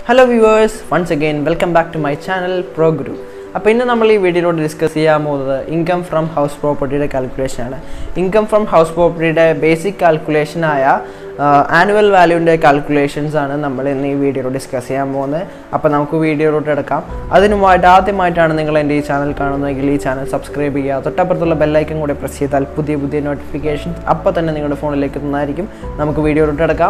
hello viewers once again welcome back to my channel Pro Guru അപ്പോൾ ഇന്ന് നമ്മൾ ഈ വീഡിയോയിലൂടെ ഡിസ്കസ് ചെയ്യാൻ പോകുന്നത് ഇൻകം ഫ്രം ഹൗസ് പ്രോപ്പർട്ടിയുടെ കാൽക്കുലേഷനാണ് ഇൻകം ഫ്രം ഹൗസ് പ്രോപ്പർട്ടിയുടെ ബേസിക് കാൽക്കുലേഷനായ ആനുവൽ വാല്യൂവിൻ്റെ കാൽക്കുലേഷൻസ് ആണ് നമ്മൾ ഇന്ന് ഈ വീഡിയോയിൽ ഡിസ്കസ് ചെയ്യാൻ പോകുന്നത് അപ്പോൾ നമുക്ക് വീഡിയോയിലോട്ട് എടുക്കാം അതിനുമായിട്ട് ആദ്യമായിട്ടാണ് നിങ്ങൾ എൻ്റെ ഈ ചാനൽ കാണുന്നതെങ്കിൽ ഈ ചാനൽ സബ്സ്ക്രൈബ് ചെയ്യുക തൊട്ടപ്പുറത്തുള്ള ബെല്ലൈക്കൻ കൂടെ പ്രസ് ചെയ്താൽ പുതിയ പുതിയ നോട്ടിഫിക്കേഷൻസ് അപ്പോൾ തന്നെ നിങ്ങളുടെ ഫോണിലേക്ക് എത്തുന്നതായിരിക്കും നമുക്ക് വീഡിയോയിലോട്ട് എടുക്കാം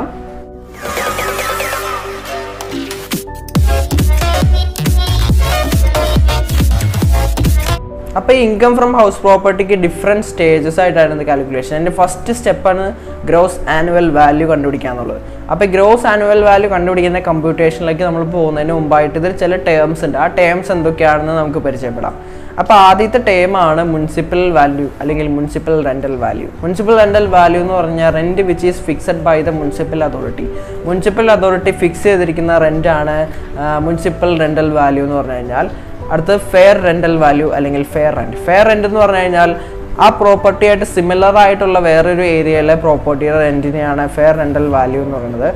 അപ്പോൾ ഈ ഇൻകം ഫ്രം ഹൗസ് പ്രോപ്പർട്ടിക്ക് ഡിഫറെൻറ്റ് സ്റ്റേജസ് ആയിട്ടായിരുന്നു കാൽക്കുലേഷൻ എൻ്റെ ഫസ്റ്റ് സ്റ്റെപ്പാണ് ഗ്രോസ് ആനുവൽ വാല്യൂ കണ്ടുപിടിക്കുക എന്നുള്ളത് അപ്പോൾ ഗ്രോസ് ആനുവൽ വാല്യൂ കണ്ടുപിടിക്കുന്ന കമ്പ്യൂട്ടേഷനിലേക്ക് നമ്മൾ പോകുന്നതിന് മുമ്പായിട്ട് ഇതിൽ ചില ടേംസ് ഉണ്ട് ആ ടേംസ് എന്തൊക്കെയാണെന്ന് നമുക്ക് പരിചയപ്പെടാം അപ്പോൾ ആദ്യത്തെ ടേമാണ് മുനിസിപ്പൽ വാല്യൂ അല്ലെങ്കിൽ municipal rental value municipal rental value എന്ന് പറഞ്ഞാൽ rent which is fixed by the municipal authority municipal authority fix ചെയ്തിരിക്കുന്ന റെൻ്റാണ് മുനിസിപ്പൽ റെൻ്റൽ വാല്യൂ എന്ന് പറഞ്ഞു കഴിഞ്ഞാൽ അടുത്ത് ഫെയർ റെൻ്റൽ വാല്യൂ അല്ലെങ്കിൽ ഫെയർ റെൻറ്റ് ഫെയർ റെൻറ്റ് എന്ന് പറഞ്ഞു കഴിഞ്ഞാൽ ആ പ്രോപ്പർട്ടി ആയിട്ട് സിമിലർ ആയിട്ടുള്ള വേറൊരു ഏരിയയിലെ പ്രോപ്പർട്ടിയുടെ റെൻറ്റിനെയാണ് ഫെയർ റെൻ്റൽ വാല്യൂ എന്ന് പറയുന്നത്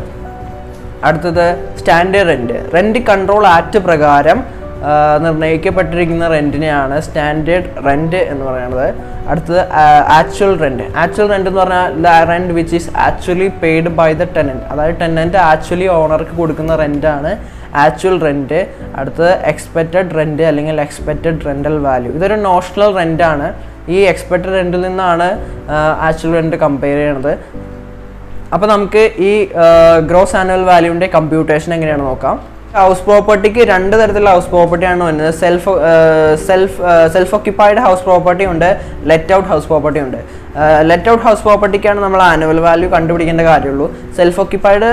അടുത്തത് standard rent rent control act പ്രകാരം നിർണ്ണയിക്കപ്പെട്ടിരിക്കുന്ന റെൻറ്റിനെയാണ് സ്റ്റാൻഡേർഡ് റെൻറ്റ് എന്ന് പറയുന്നത് അടുത്തത് ആക്ച്വൽ റെൻറ്റ് ആക്ച്വൽ റെൻറ്റ് എന്ന് പറഞ്ഞാൽ the rent which is actually paid by the tenant അതായത് ടെനൻറ്റ് ആക്ച്വലി ഓണർക്ക് കൊടുക്കുന്ന റെൻറ്റാണ് ആക്ച്വൽ റെൻറ്റ് അടുത്തത് എക്സ്പെക്റ്റഡ് റെൻറ്റ് അല്ലെങ്കിൽ എക്സ്പെക്റ്റഡ് റെൻ്റൽ വാല്യൂ ഇതൊരു നോഷണൽ റെൻ്റാണ് ഈ എക്സ്പെക്റ്റഡ് റെൻറ്റിൽ നിന്നാണ് ആക്ച്വൽ റെൻറ്റ് കമ്പയർ ചെയ്യണത് അപ്പോൾ നമുക്ക് ഈ ഗ്രോസ് ആനുവൽ വാല്യൂവിൻ്റെ കമ്പ്യൂട്ടേഷൻ എങ്ങനെയാണ് നോക്കാം ഹൗസ് പ്രോപ്പർട്ടിക്ക് രണ്ട് തരത്തിലുള്ള ഹൗസ് പ്രോപ്പർട്ടിയാണ് വരുന്നത് self self self occupied house property ഉണ്ട് ലെറ്റ് ഔട്ട് ഹൗസ് പ്രോപ്പർട്ടി ഉണ്ട് ലെറ്റ് ഔട്ട് ഹൗസ് പ്രോപ്പർട്ടിക്കാണ് നമ്മൾ ആനുവൽ വാല്യൂ കണ്ടുപിടിക്കേണ്ട കാര്യമുള്ളൂ സെൽഫ് ഓക്യുപ്പൈഡ്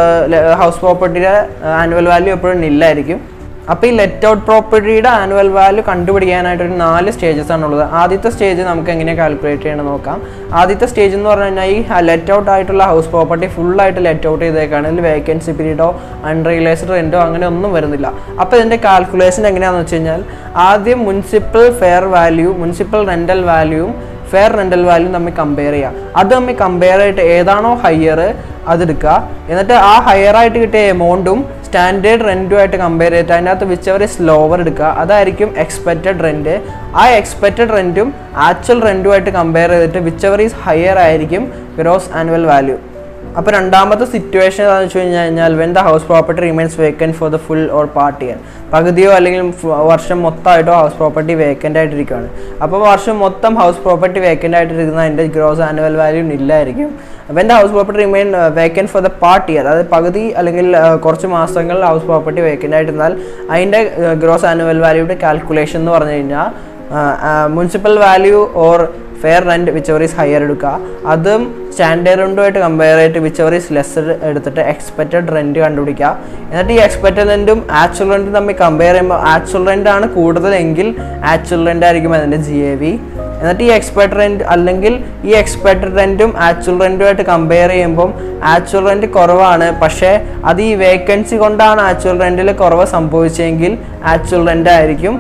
ഹൗസ് പ്രോപ്പർട്ടിയുടെ ആനുവൽ വാല്യൂ എപ്പോഴും നില്ലായിരിക്കും അപ്പോൾ ഈ ലെറ്റ് ഔട്ട് പ്രോപ്പർട്ടിയുടെ ആനുവൽ വാല്യൂ കണ്ടുപിടിക്കാനായിട്ട് ഒരു നാല് സ്റ്റേജസ് ആണുള്ളത് ആദ്യത്തെ സ്റ്റേജ് നമുക്ക് എങ്ങനെ കാൽക്കുലേറ്റ് ചെയ്യണം നോക്കാം ആദ്യത്തെ സ്റ്റേജ് എന്ന് പറഞ്ഞു കഴിഞ്ഞാൽ ഈ ലെറ്റ് ഔട്ട് ആയിട്ടുള്ള ഹൗസ് പ്രോപ്പർട്ടി ഫുള്ളായിട്ട് ലെറ്റ് ഔട്ട് ചെയ്തേക്കാണ് ഇതിൽ വേക്കൻസി പീരീഡോ അൺറിയലൈസ്ഡ് റെൻറ്റോ അങ്ങനെ ഒന്നും വരുന്നില്ല അപ്പോൾ ഇതിൻ്റെ കാൽക്കുലേഷൻ എങ്ങനെയാണെന്ന് വെച്ച് കഴിഞ്ഞാൽ ആദ്യം municipal fair value municipal rental വാല്യൂവും ഫെയർ റെൻ്റൽ വാല്യൂ തമ്മിൽ കമ്പയർ ചെയ്യുക അത് തമ്മിൽ കമ്പയർ ആയിട്ട് ഏതാണോ ഹയർ അതെടുക്കുക എന്നിട്ട് ആ ഹയർ ആയിട്ട് കിട്ടിയ എമൗണ്ടും സ്റ്റാൻഡേർഡ് റെൻറ്റുമായിട്ട് കമ്പയർ ചെയ്തിട്ട് അതിനകത്ത് വിച്ച് അവർ സ്ലോവർ എടുക്കുക അതായിരിക്കും എക്സ്പെക്റ്റഡ് റെൻറ്റ് ആ എക്സ്പെക്റ്റഡ് റെൻറ്റും ആക്ച്വൽ റെൻറ്റുമായിട്ട് കമ്പയർ ചെയ്തിട്ട് വിച്ച് അവർ ഈസ് ഹയർ ആയിരിക്കും ഗ്രോസ് ആനുവൽ വാല്യൂ അപ്പോൾ രണ്ടാമത്തെ സിറ്റുവേഷൻ എന്താണെന്ന് വെച്ച് കഴിഞ്ഞ് കഴിഞ്ഞാൽ when the house property remains vacant for the full or part year പകുതിയോ അല്ലെങ്കിൽ വർഷം മൊത്തമായിട്ടോ ഹൗസ് പ്രോപ്പർട്ടി വേക്കൻ്റ് ആയിട്ടിരിക്കുകയാണ് അപ്പോൾ വർഷം മൊത്തം ഹൗസ് പ്രോപ്പർട്ടി വേക്കൻ്റ് ആയിട്ടിരിക്കുന്ന അതിൻ്റെ ഗ്രോസ് ആനുവൽ വാല്യൂ ഇല്ലായിരിക്കും when the house property remain vacant for the part year അതായത് പകുതി അല്ലെങ്കിൽ കുറച്ച് മാസങ്ങളിൽ ഹൗസ് പ്രോപ്പർട്ടി വേക്കൻ്റ് ആയിട്ടിരുന്നാൽ അതിൻ്റെ ഗ്രോസ് ആനുവൽ വാല്യൂയുടെ കാൽക്കുലേഷൻ എന്ന് പറഞ്ഞു കഴിഞ്ഞാൽ municipal value or fair rent which ever is higher എടുക്കുക അതും സ്റ്റാൻഡേർഡ് റെൻറ്റുമായിട്ട് കമ്പയർ ചെയ്തിട്ട് വിച്ച് എവർ ഈസ് ലെസ്സർ എടുത്തിട്ട് എക്സ്പെക്റ്റഡ് റെൻറ്റ് കണ്ടുപിടിക്കുക എന്നിട്ട് ഈ എക്സ്പെക്റ്റഡ് റെൻറ്റും ആക്ച്വൽ റെൻറ്റും തമ്മിൽ കമ്പയർ ചെയ്യുമ്പോൾ ആക്ച്വൽ റെൻ്റ് ആണ് കൂടുതലെങ്കിൽ ആക്ച്വൽ റെൻ്റ് ആയിരിക്കും അതിൻ്റെ ജി എ വി എന്നിട്ട് ഈ എക്സ്പെക്ട് റെൻറ്റ് അല്ലെങ്കിൽ ഈ എക്സ്പെക്റ്റഡ് റെൻറ്റും ആക്ച്വൽ റെൻറ്റുമായിട്ട് കമ്പയർ ചെയ്യുമ്പം ആക്ച്വൽ റെൻറ്റ് കുറവാണ് പക്ഷേ അത് ഈ വേക്കൻസി കൊണ്ടാണ് ആക്ച്വൽ റെൻറ്റിൽ കുറവ് സംഭവിച്ചെങ്കിൽ ആക്ച്വൽ റെൻ്റ് ആയിരിക്കും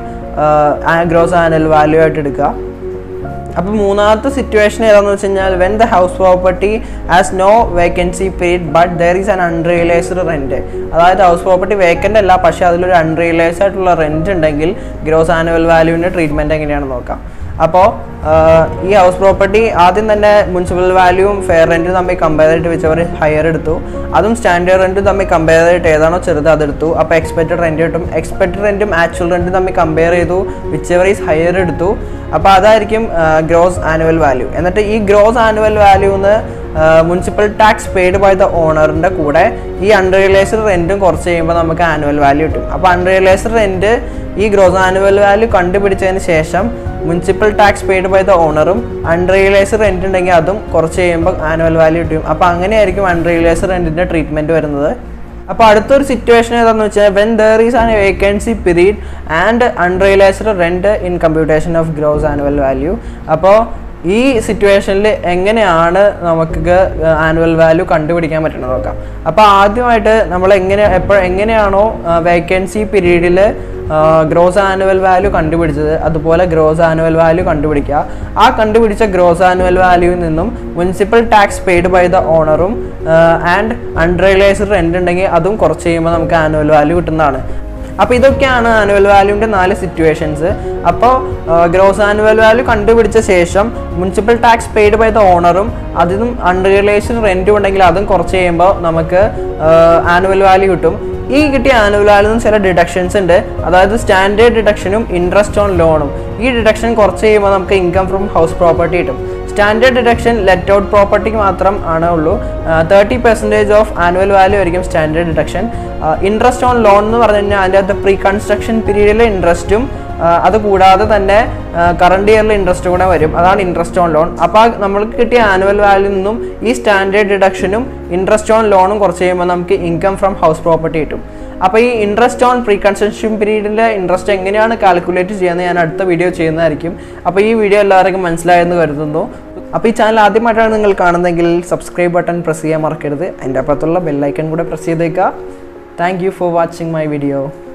ഗ്രോസ് ആനുവൽ വാല്യൂ ആയിട്ട് എടുക്കുക അപ്പോൾ മൂന്നാമത്തെ സിറ്റുവേഷൻ ഏതാണെന്ന് വെച്ച് കഴിഞ്ഞാൽ when the house property has no vacancy period but there is an unrealised rent അതായത് ഹൗസ് പ്രോപ്പർട്ടി വേക്കൻ്റ് അല്ല പക്ഷേ അതിലൊരു അൺറിയലൈസ്ഡ് ആയിട്ടുള്ള റെൻറ്റ് ഉണ്ടെങ്കിൽ ഗ്രോസ് ആനുവൽ വാല്യൂവിൻ്റെ ട്രീറ്റ്മെൻറ്റ് എങ്ങനെയാണെന്ന് നോക്കാം അപ്പോൾ ഈ ഹൗസ് പ്രോപ്പർട്ടി ആദ്യം തന്നെ മുനിസിപ്പൽ വാല്യൂവും ഫെയർ റെൻറ്റും തമ്മിൽ കമ്പയർ ചെയ്തിട്ട് വെച്ച് അവർ ഹയർ എടുത്തു അതും സ്റ്റാൻഡേർഡ് റെൻറ്റും തമ്മിൽ കമ്പയർ ചെയ്തിട്ട് ഏതാണോ ചെറുത് അതെടുത്തു അപ്പോൾ എക്സ്പെക്റ്റഡ് റെൻറ്റ് കിട്ടും എക്സ്പെക്റ്റഡ് റെൻറ്റും ആക്ച്വൽ റെൻറ്റും തമ്മിൽ കമ്പയർ ചെയ്തു വിച്ച് എവർ ഈസ് ഹയർ എടുത്തു അപ്പോൾ അതായിരിക്കും ഗ്രോസ് ആനുവൽ വാല്യൂ എന്നിട്ട് ഈ ഗ്രോസ് ആനുവൽ വാല്യൂന്ന് municipal tax paid by the ഓണറിൻ്റെ കൂടെ ഈ അൺറിയലൈസ്ഡ് റെൻറ്റും കുറച്ച് കഴിയുമ്പോൾ നമുക്ക് ആനുവൽ വാല്യൂ കിട്ടും അപ്പോൾ അൺറിയലൈസ്ഡ് റെൻറ്റ് ഈ ഗ്രോസ് ആനുവൽ വാല്യൂ കണ്ടുപിടിച്ചതിന് ശേഷം municipal tax paid by the ഓണറും അൺറിയലൈസ്ഡ് റെൻറ്റ് ഉണ്ടെങ്കിൽ അതും കുറച്ച് കഴിയുമ്പോൾ ആനുവൽ വാല്യൂ കിട്ടും അപ്പോൾ അങ്ങനെയായിരിക്കും അൺറിയലൈസ്ഡ് റെൻറ്റിൻ്റെ ട്രീറ്റ്മെൻറ്റ് വരുന്നത് അപ്പോൾ അടുത്തൊരു സിറ്റുവേഷൻ ഏതാണെന്ന് വെച്ചാൽ when there is an vacancy period and unrealised rent in computation of gross annual value അപ്പോൾ ഈ സിറ്റുവേഷനിൽ എങ്ങനെയാണ് നമുക്ക് ആനുവൽ വാല്യൂ കണ്ടുപിടിക്കാൻ പറ്റുന്നത് നോക്കാം അപ്പോൾ ആദ്യമായിട്ട് നമ്മൾ എങ്ങനെ എപ്പോൾ എങ്ങനെയാണോ വേക്കൻസി പീരീഡിൽ ഗ്രോസ് ആനുവൽ വാല്യൂ കണ്ടുപിടിച്ചത് അതുപോലെ ഗ്രോസ് ആനുവൽ വാല്യൂ കണ്ടുപിടിക്കുക ആ കണ്ടുപിടിച്ച ഗ്രോസ് ആനുവൽ വാല്യൂവിൽ നിന്നും municipal tax paid by the ഓണറും ആൻഡ് അൺറിയലൈസ്ഡ് റെൻ്റ് ഉണ്ടെങ്കിൽ അതും കുറച്ച് കഴിയുമ്പോൾ നമുക്ക് ആനുവൽ വാല്യൂ കിട്ടുന്നതാണ് അപ്പോൾ ഇതൊക്കെയാണ് ആനുവൽ വാല്യൂവിൻ്റെ നാല് സിറ്റുവേഷൻസ് അപ്പോൾ ഗ്രോസ് ആനുവൽ വാല്യൂ കണ്ടുപിടിച്ച ശേഷം municipal tax paid by the ഓണറും അതിനും അൺറിയലൈസ്ഡ് റെൻറ്റും ഉണ്ടെങ്കിൽ അതും കുറച്ച് കഴിയുമ്പോൾ നമുക്ക് ആനുവൽ വാല്യൂ കിട്ടും ഈ കിട്ടിയ ആനുവൽ വാല്യൂന്ന് ചില ഡിഡക്ഷൻസ് ഉണ്ട് അതായത് സ്റ്റാൻഡേർഡ് ഡിഡക്ഷനും ഇൻട്രസ്റ്റ് ഓൺ ലോണും ഈ ഡിഡക്ഷൻ കുറച്ച് കഴിയുമ്പോൾ നമുക്ക് ഇൻകം ഫ്രം ഹൗസ് പ്രോപ്പർട്ടി കിട്ടും സ്റ്റാൻഡേർഡ് ഡിഡക്ഷൻ ലെറ്റ് ഔട്ട് പ്രോപ്പർട്ടിക്ക് മാത്രം ആണ് ഉള്ളൂ thirty percentage of annual value ആയിരിക്കും standard deduction interest on loan എന്ന് പറഞ്ഞു കഴിഞ്ഞാൽ അതിൻ്റെ അകത്ത് പ്രീ കൺസ്ട്രക്ഷൻ പീരീഡിലെ ഇൻട്രസ്റ്റും അത് കൂടാതെ തന്നെ കറണ്ട് ഇയറിൽ ഇൻട്രസ്റ്റ് കൂടെ വരും അതാണ് ഇൻട്രസ്റ്റ് ഓൺ ലോൺ അപ്പോൾ നമ്മൾക്ക് കിട്ടിയ ആനുവൽ വാല്യൂ നിന്നും ഈ സ്റ്റാൻഡേർഡ് ഡിഡക്ഷനും ഇൻട്രസ്റ്റ് ഓൺ ലോണും കുറച്ച് കഴിയുമ്പോൾ നമുക്ക് ഇൻകം ഫ്രം ഹൗസ് പ്രോപ്പർട്ടി കിട്ടും അപ്പോൾ ഈ ഇൻട്രസ്റ്റ് ഓൺ പ്രീ കൺസ്ട്രക്ഷൻ പീരീഡിലെ ഇൻട്രസ്റ്റ് എങ്ങനെയാണ് കാൽക്കുലേറ്റ് ചെയ്യുന്നത് ഞാൻ അടുത്ത വീഡിയോ ചെയ്യുന്നതായിരിക്കും അപ്പോൾ ഈ വീഡിയോ എല്ലാവർക്കും മനസ്സിലായെന്ന് കരുതുന്നു അപ്പോൾ ഈ ചാനൽ ആദ്യമായിട്ടാണ് നിങ്ങൾ കാണുന്നതെങ്കിൽ സബ്സ്ക്രൈബ് ബട്ടൺ പ്രസ് ചെയ്യാൻ മറക്കരുത് അതിൻ്റെ അപ്പുറത്തുള്ള ബെല്ലൈക്കൺ കൂടെ പ്രസ് ചെയ്തേക്കുക thank you for watching my video